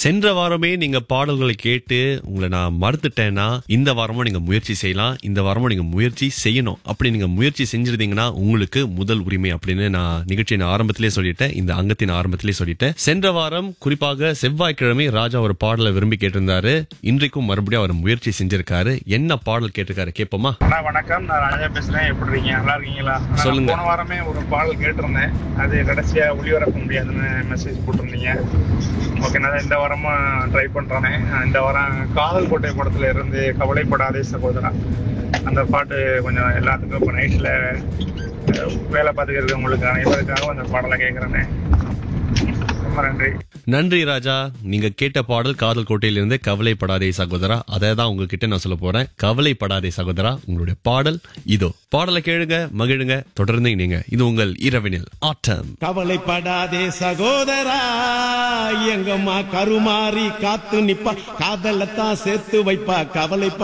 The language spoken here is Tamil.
சென்ற வாரமே நீங்க பாடல்களை கேட்டு உங்களை நான் மறுத்துட்டேன்னா இந்த வாரமும் நீங்க முயற்சி செய்யலாம் இந்த வாரமும் நீங்க முயற்சி செய்யணும் அப்படி நீங்க முயற்சி செஞ்சிருந்தீங்கன்னா உங்களுக்கு முதல் உரிமை அப்படின்னு நான் நிகழ்ச்சியின் ஆரம்பத்திலே சொல்லிட்டேன் இந்த அங்கத்தின் ஆரம்பத்திலே சொல்லிட்டேன் சென்ற வாரம் குறிப்பாக செவ்வாய்க்கிழமை ராஜா ஒரு பாடலை விரும்பி கேட்டிருந்தாரு இன்றைக்கும் மறுபடியும் அவர் முயற்சி செஞ்சிருக்காரு என்ன பாடல் கேட்டிருக்காரு கேட்போமா அண்ணா வணக்கம் நான் ராஜா பேசுறேன் எப்படி இருக்கீங்க நல்லா இருக்கீங்களா நான் சொல்லுங்க. போன வாரமே ஒரு பாடல் கேட்டிருந்தேன் அது கடைசியா ஒளிபரப்ப முடியாதுன்னு மெசேஜ் போட்டிருந்தீங்க ஓகே நான் இந்த வாரமும் ட்ரை பண்றேனே இந்த வாரம் காதல் கோட்டை படத்துல இருந்து கவலைப்படாதே சகோதரா அந்த பாட்டு கொஞ்சம் எல்லாத்துக்கும் இப்போ நைட்ல வேலை பார்த்துக்கிறது உங்களுக்கு அனைவருக்காக அந்த பாடலை கேட்குறேனே ரொம்ப நன்றி நன்றி ராஜா நீங்க கேட்ட பாடல் காதல் கோட்டையிலிருந்து கவலைப்படாதே சகோதரா அதை தான் உங்ககிட்ட நான் சொல்ல போறேன் கவலைப்படாதே சகோதரா உங்களுடைய பாடல் இதோ பாடலை கேளுங்க மகிழுங்க தொடர்ந்து நீங்க இது உங்கள் இரவினில் ஆட்டம் கவலைப்படாதே சகோதரா எங்கம்மா கருமாறி காத்து நிப்பா காதலத்தான் சேர்த்து வைப்பா கவலைப்ப